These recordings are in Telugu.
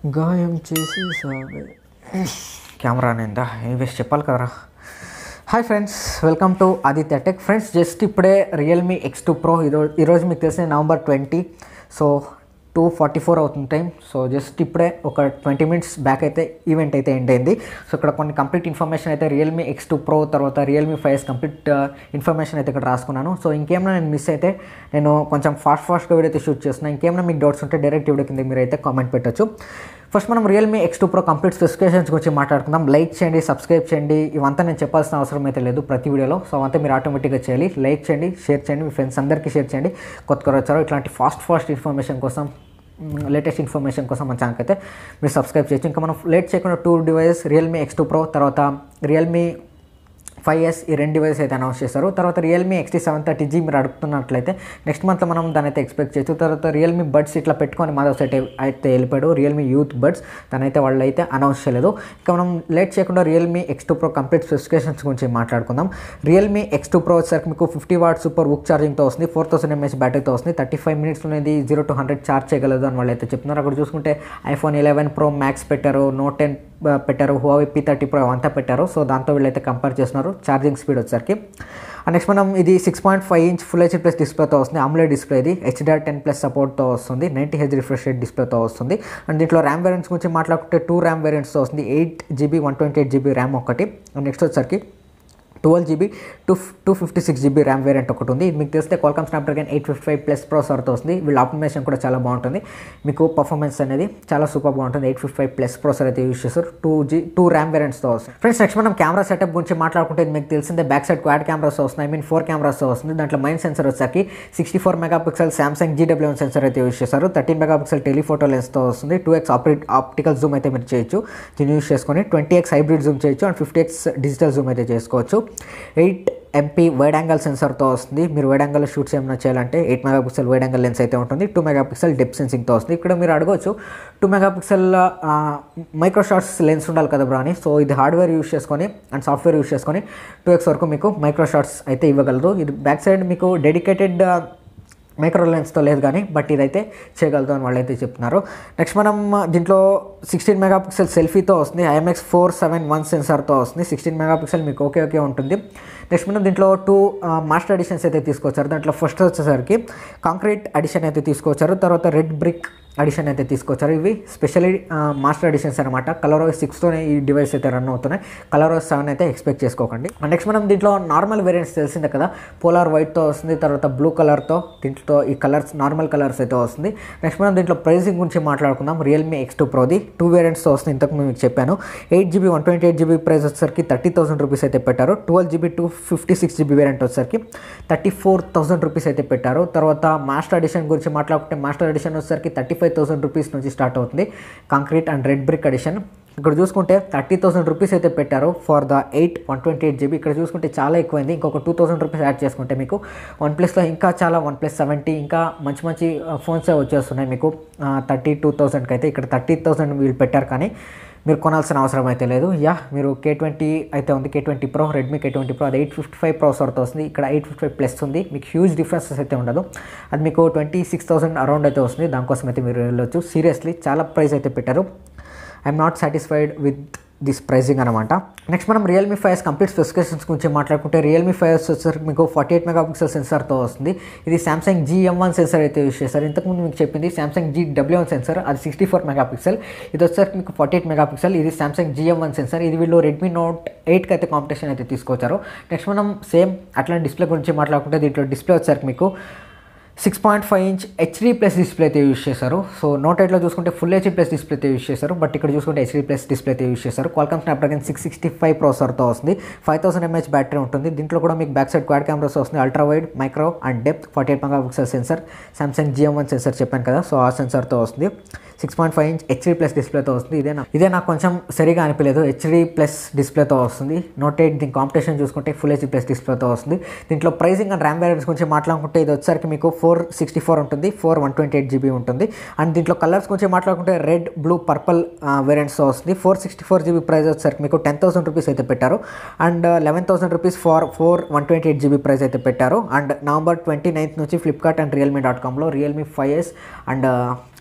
గాయం చేసి సావే కెమెరా నిందా ఇన్వెస్ట్ చెప్పాలి కదరా hi friends welcome to Aditya tech friends just ఇప్పుడే రియల్మీ ఎక్స్ టూ ప్రో ఈరోజు ఈరోజు మీకు తెలిసిన November twenty so two forty four అవుతుంది టైం సో జస్ట్ ఇప్పుడే ఒక ట్వంటీ మినిట్స్ బ్యాక్ అయితే ఈవెంట్ అయితే ఎండ్ అయింది సో ఇక్కడ కొన్ని కంప్లీట్ ఇన్ఫర్మేషన్ అయితే రియల్మీ ఎక్స్ టూ ప్రో తర్వాత రియల్మీ ఫైవ్ కంప్లీట్ ఇన్ఫర్మేషన్ అయితే ఇక్కడ రాసుకున్నాను సో ఇంకేమైనా నేను మిస్ అయితే నేను కొంచెం ఫాస్ట్ ఫాస్ట్గా వీడియో అయితే షూట్ చేస్తున్నాను ఇంకేమైనా మీకు డౌట్స్ ఉంటే డైరెక్ట్ వీడియో కింద మీరు అయితే కామెంట్ పెట్టచ్చు ఫస్ట్ మనం Realme X two pro complete specifications గురించి మాట్లాడుకుందాం లైక్ చేయండి సబ్స్క్రైబ్ చేయండి ఇవంతా నేను చెప్పాల్సిన అవసరం అయితే లేదు ప్రతి వీడియోలో సో అవంతా మీరు ఆటోమేటిక్గా చేయాలి లైక్ చేయండి షేర్ చేయండి మీ ఫ్రెండ్స్ అందరికీ షేర్ చేయండి కొత్త కొత్త వచ్చారో ఇట్లాంటి ఫాస్ట్ ఫాస్ట్ ఇన్ఫర్మేషన్ కోసం లేటెస్ట్ ఇన్ఫర్మేషన్ కోసం మన ఛానల్ అయితే మీరు సబ్స్క్రైబ్ చేయొచ్చు ఇంకా మనం లేట్ చేయకుండా two device Realme X two pro తర్వాత రియల్మీ ఫైవ్ ఇయర్స్ ఈ రెండు డివైస్ అయితే అనౌన్స్ చేశారు తర్వాత Realme XT seven thirty G మీరు అడుగుతున్నట్లయితే నెక్స్ట్ మంత్ మనం దాని అయితే ఎక్స్పెక్ట్ చేయొచ్చు తర్వాత రియల్మీ బడ్స్ ఇట్లా పెట్టుకొని మాధవ్ సెట్ అయితే వెళ్ళిపోయాడు రియల్మీ యూత్ బడ్స్ దానైతే వాళ్ళు అయితే అనౌన్స్ చేయలేదు ఇంకా మనం లేట్ చేయకుండా Realme X two pro complete specifications గురించి మాట్లాడుకుందాం రియల్మీ ఎక్స్ టూ ప్రో వచ్చేసరికి మీకు ఫిఫ్టీ వాట్ సూపర్ బుక్ ఛార్జింగ్తో వస్తుంది ఫోర్ థౌసండ్ ఎంఎస్ బ్యాటరీతో వస్తుంది థర్టీ ఫైవ్ మినిట్స్లో అనేది జీరో టు హండ్రెడ్ ఛార్జ్ చేయగలదు అని వాళ్ళు అయితే చెప్తున్నారు అక్కడ చూసుకుంటే ఐఫోన్ ఎలెవెన్ ప్రో మ్యాక్స్ పెట్టారు నోట్ టెన్ పెట్టారు హువావి పీ థర్టీ ప్రో అంతా పెట్టారు సో దాంతో వీళ్ళైతే కంపేర్ చేస్తున్నారు ఛార్జింగ్ స్పీడ్ వచ్చరికి నెక్స్ట్ మనం ఇది six point five inch full H plus డిస్ప్లేతో వస్తుంది అమ్లే డిస్ప్లే ఇది హెచ్డిఆర్ టెన్ ప్లస్ సపోర్ట్తో వస్తుంది నైంటీ హెచ్ రిఫ్రెష్ రేట్ డిస్ప్లేతో వస్తుంది అండ్ దీంట్లో ర్యామ్ వేరియంట్స్ గురించి మాట్లాడుకుంటే టూ ర్యామ్ వేరియంట్స్తో వస్తుంది eight GB one twenty eight GB RAM ఒకటి నెక్స్ట్ వచ్చరికి twelve GB two two fifty six GB RAM variant ఒకటి ఉంది ఇది మీకు తెలిస్తే Qualcomm Snapdragon eight fifty five plus ప్రాసెసర్తో వస్తుంది వీళ్ళ ఆప్టిమేషన్ కూడా చాలా బాగుంటుంది మీకు పర్ఫార్మెన్స్ అనేది చాలా సూపర్గా ఉంటుంది eight fifty five plus processor అయితే యూస్ చేస్తారు టూ జీ టూ ర్యామ్ వేరియంట్స్తో వస్తుంది ఫ్రెండ్స్ నెక్స్ట్ మనం కెమెరా సెటప్ గురించి మాట్లాడుకుంటే ఇది మీకు తెలిసిందే బ్యాక్ సైడ్ క్వాడ్ కెమెరాస్ వస్తున్నాయి ఐ మీన్ ఫోర్ కెమెరాస్తో వస్తుంది దాంట్లో మైన్ సెన్సర్ వచ్చాకి sixty four megapixel Samsung GW sensor అయితే యూస్ చేస్తారు థర్టీన్ మెగా పిక్సెల్ టెలిఫోటో లెన్స్తో వస్తుంది two X operate optical zoom అయితే మీరు చేయొచ్చు దీన్ని యూస్ చేసుకొని ట్వంటీ ఎక్స్ హైబ్రిడ్ జూమ్ చేయొచ్చు and fifty X digital zoom అయితే చేసుకోవచ్చు ఎయిట్ ఎంపీ వైడ్ యాంగిల్ సెన్సర్తో వస్తుంది మీరు వైడ్ యాంగిల్ షూట్స్ ఏమైనా చేయాలంటే eight megapixel wide angle lens అయితే ఉంటుంది టూ మెగా పిక్సెల్ డెప్ సెన్సింగ్తో వస్తుంది ఇక్కడ మీరు అడగవచ్చు two megapixel micro shots lens ఉండాలి కదా బ్రా అని సో ఇది హార్డ్వేర్ యూస్ చేసుకొని అండ్ సాఫ్ట్వేర్ యూస్ చేసుకొని టూ ఎక్స్ వరకు మీకు మైక్రోషాట్స్ అయితే ఇవ్వగలదు ఇది బ్యాక్ సైడ్ మీకు డెడికేటెడ్ మైక్రో లెన్స్తో లేదు కానీ బట్ ఇదైతే చేయగలదు అని వాళ్ళు అయితే చెప్తున్నారు నెక్స్ట్ మనం దీంట్లో సిక్స్టీన్ మెగా పిక్సెల్ సెల్ఫీతో వస్తుంది ఐఎంఎక్స్ ఫోర్ సెవెన్ వన్ సెన్సార్తో వస్తుంది సిక్స్టీన్ మెగా పిక్సెల్ మీకు ఓకే ఓకే ఉంటుంది నెక్స్ట్ మనం దీంట్లో టూ మాస్టర్ ఎడిషన్స్ అయితే తీసుకొచ్చారు దాంట్లో ఫస్ట్ వచ్చేసరికి కాంక్రీట్ అడిషన్ అయితే తీసుకొచ్చారు తర్వాత రెడ్ బ్రిక్ అడిషన్ అయితే తీసుకొచ్చారు ఇవి స్పెషల్లీ మాస్టర్ ఎడిషన్స్ అనమాట కలర్ సిక్స్తోనే ఈ డివైస్ అయితే రన్ అవుతున్నాయి కలర్ సెవెన్ అయితే ఎక్స్పెక్ట్ చేసుకోకండి నెక్స్ట్ మనం దీంట్లో నార్మల్ వేరియంట్స్ తెలిసిందే కదా పోలార్ వైట్తో వస్తుంది తర్వాత బ్లూ కలర్తో దీంట్లో ఈ కలర్స్ నార్మల్ కలర్స్ అయితే వస్తుంది నెక్స్ట్ మనం దీంట్లో ప్రైసింగ్ గురించి మాట్లాడుకుందాం రియల్మీ ఎక్స్ టూ ప్రోది టూ వేరియంట్స్తో వస్తుంది ఇంతకు మీకు చెప్పాను eight GB one twenty eight GB price వచ్చేసరికి థర్టీ థౌసండ్ రూపీస్ అయితే పెట్టారు twelve GB two fifty six GB variant వచ్చేసరికి థర్టీ ఫోర్ థౌసండ్ రూపీస్ అయితే పెట్టారు తర్వాత మాస్టర్ ఎడిషన్ గురించి మాట్లాడుకుంటే మాస్టర్ ఎడిషన్ వచ్చేసరికి థర్టీ ఫైవ్ థౌసండ్ రూపీస్ నుంచి స్టార్ట్ అవుతుంది concrete and red brick edition ఇక్కడ చూసుకుంటే థర్టీ థౌసండ్ రూపీస్ అయితే పెట్టారు for the eight one twenty eight GB ఇక్కడ చూసుకుంటే చాలా ఎక్కువైంది ఇంకొక టూ థౌసండ్ రూపీస్ యాడ్ చేసుకుంటే మీకు వన్ ప్లస్లో ఇంకా చాలా వన్ ప్లస్ సెవెంటీ ఇంకా మంచి మంచి ఫోన్స్ వచ్చేస్తున్నాయి మీకు థర్టీ టూ థౌసండ్కి అయితే ఇక్కడ థర్టీ థౌసండ్ వీళ్ళు పెట్టారు కానీ మీరు కొనాల్సిన అవసరం అయితే లేదు యా మీరు కే ట్వంటీ అయితే ఉంది K twenty pro Redmi K twenty pro అది ఎయిట్ ఫిఫ్టీ ఫైవ్ ప్రాసెసర్తో వస్తుంది ఇక్కడ ఎయిట్ ఫిఫ్టీ ఫైవ్ ప్లస్ ఉంది మీకు హ్యూజ్ డిఫరెన్సెస్ అయితే ఉండదు అది మీకు ట్వంటీ సిక్స్ థౌసండ్ అరౌండ్ అయితే వస్తుంది దానికోసం అయితే మీరు వెళ్ళొచ్చు సీరియస్లీ చాలా ప్రైస్ అయితే పెట్టారు I'm not satisfied with this pricing అనమాట నెక్స్ట్ మనం రియల్మీ ఫైవ్ కంప్లీట్ స్పెసిఫికేషన్స్ గురించి మాట్లాడుకుంటే రియల్మీ ఫైవ్ వచ్చేసరికి మీకు ఫార్టీ ఎయిట్ మెగా పిక్సెల్ సెన్సార్తో వస్తుంది ఇది సామ్సంగ్ జిఎం వన్ సెన్సార్ అయితే యూస్ చేస్తారు ఇంతకుముందు మీకు చెప్పింది Samsung G W one sensor అది సిక్స్టీ ఫోర్ మెగా పిక్సెల్ ఇది వచ్చేసరికి మీకు ఫార్టీ ఎయిట్ మెగా పిక్సెల్ ఇది సామ్సంగ్ జిఎం వన్ సెన్సార్ ఇది వీళ్ళు రెడ్మీ నోట్ ఎయిట్కి అయితే కాంపిటీషన్ అయితే తీసుకొచ్చారు నెక్స్ట్ మనం సేమ్ అట్లాంటి డిస్ప్లే గురించి మాట్లాడుకుంటే దీంట్లో డిస్ప్లే వచ్చేసరికి మీకు six point five inch HD plus display అయితే యూస్ చేశారు సో నోట్ ఎయిట్లో చూసుకుంటే ఫుల్ హెచ్డీ ప్లస్ డిస్ప్లే అయితే యూస్ చేశారు బట్ ఇక్కడ చూసుకుంటే హెచ్డీ ప్లస్ డిస్ప్లే అయితే యూస్ చేశారు Qualcomm Snapdragon six sixty five ప్రాసెసర్తో వస్తుంది ఫైవ్ థౌసండ్ ఎంహెచ్ బ్యాటరీ ఉంటుంది దీంట్లో కూడా మీకు బ్యాక్ సైడ్ క్వాడ్ కెమెరాస్ వస్తుంది ultra wide micro and depth forty eight megapixel sensor Samsung GM one sensor చెప్పాను కదా సో ఆ సెన్సర్తో వస్తుంది six point five inch HD plus డిస్ప్లేతో వస్తుంది ఇదే నా ఇదే నాకు కొంచెం సరిగా అనిపించలేదు హెచ్డీ ప్లస్ డిస్ప్లేతో వస్తుంది నోట్ ఎయిట్ దీని కాంపిటీషన్ చూసుకుంటే ఫుల్ హెచ్డీ ప్లస్ డిస్ప్లేతో వస్తుంది దీంట్లో ప్రైసింగ్ అండ్ ర్యామ్ వేరియంట్స్ గురించి మాట్లాడుకుంటే ఇది వచ్చేసరికి మీకు ఫోర్ సిక్స్టీ ఫోర్ ఉంటుంది four one twenty eight GB ఉంటుంది అండ్ దీంట్లో కలర్స్ గురించి మాట్లాడుకుంటే రెడ్ బ్లూ పర్పల్ వేరియంట్స్తో వస్తుంది four sixty four GB price వచ్చేసరికి మీకు టెన్ థౌసండ్ రూపీస్ అయితే పెట్టారు and eleven thousand rupees for four one twenty eight GB price అయితే పెట్టారు అండ్ నవంబర్ ట్వంటీ నైన్త్ నుంచి ఫ్లిప్కార్ట్ అండ్ రియల్మీ డాట్ కామ్లో రియల్మీ ఫైవ్ ఎస్ అండ్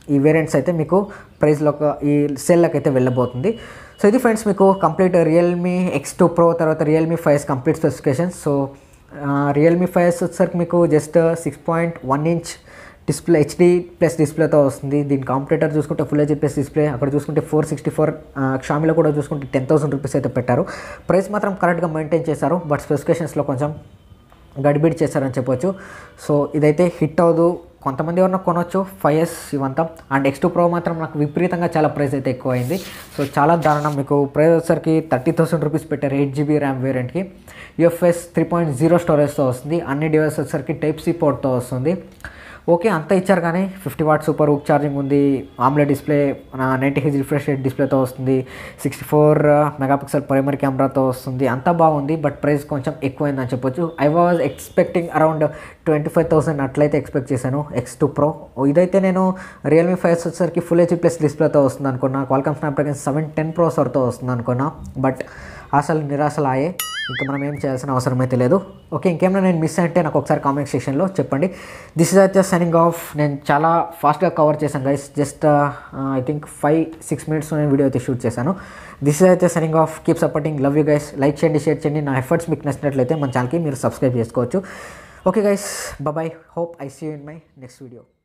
ఈ వేరియంట్స్ అయితే మీకు ప్రైస్లో ఈ సేల్లోకి అయితే వెళ్ళబోతుంది సో ఇది ఫ్రెండ్స్ మీకు complete Realme X two pro తర్వాత Realme five complete specifications so Realme five వచ్చేసరికి మీకు just six point one inch display HD plus డిస్ప్లేతో వస్తుంది దీని కాంపిటేటర్ చూసుకుంటే ఫుల్ హెచ్డి ప్లస్ డిస్ప్లే అక్కడ చూసుకుంటే ఫోర్ సిక్స్టీ ఫోర్ షామిలో కూడా చూసుకుంటే టెన్ థౌసండ్ రూపీస్ అయితే పెట్టారు ప్రైస్ మాత్రం కరెక్ట్గా మెయింటైన్ చేశారు బట్ స్పెసిఫికేషన్స్లో కొంచెం గడిబిడి చేశారని చెప్పొచ్చు సో ఇదైతే హిట్ అవ్వదు కొంతమంది ఎవరన్నా కొనొచ్చు ఫైవ్ ఇయర్స్ ఇవంతా అండ్ ఎక్స్ టూ ప్రో మాత్రం నాకు విపరీతంగా చాలా ప్రైస్ అయితే ఎక్కువ అయింది సో చాలా దారుణం మీకు ప్రైస్ వచ్చేసరికి థర్టీ థౌసండ్ రూపీస్ పెట్టారు ఎయిట్ జీబీ ర్యామ్ వేరియంట్కి యూఎఫ్ఎస్ త్రీ పాయింట్ జీరో స్టోరేజ్తో వస్తుంది అన్ని డివైస్ వచ్చేసరికి టైప్ సి పోర్ట్తో వస్తుంది ఓకే అంతా ఇచ్చారు కానీ fifty watt super hook charging ఉంది AMOLED display ninety H refresh rate డిస్ప్లేతో వస్తుంది సిక్స్టీ ఫోర్ మెగాపిక్సెల్ ప్రైమరీ కెమెరాతో వస్తుంది అంతా బాగుంది బట్ ప్రైస్ కొంచెం ఎక్కువైందని చెప్పొచ్చు I was expecting around twenty five thousand అట్లయితే ఎక్స్పెక్ట్ చేశాను ఎక్స్ టూ ప్రో ఇదైతే నేను రియల్మీ ఫైవ్ వచ్చేసరికి ఫుల్ హెచ్ ప్లస్ డిస్ప్లేతో వస్తుంది అనుకున్నా క్వాల్కమ్ స్నాప్డ్రాగన్ సెవెన్ టెన్ ప్రోసర్తో వస్తుంది అనుకున్నా బట్ అసలు నిరాశలు ఆయే ఇంకా మనం ఏం చేయాల్సిన అవసరం అయితే లేదు ఓకే ఇంకేమైనా నేను మిస్ అంటే నాకు ఒకసారి కామెంట్ సెక్షన్లో చెప్పండి దిస్ ఇస్ అయితే సైనింగ్ ఆఫ్ నేను చాలా ఫాస్ట్గా కవర్ చేశాను guys just I think five six minutes నేను వీడియో అయితే షూట్ చేశాను దిస్ ఇస్ అయితే signing off keep supporting love you guys like చేయండి షేర్ చేయండి నా ఎఫర్ట్స్ మీకు నచ్చినట్లయితే మన ఛానల్కి మీరు సబ్స్క్రైబ్ చేసుకోవచ్చు okay guys bye hope I see you in my next video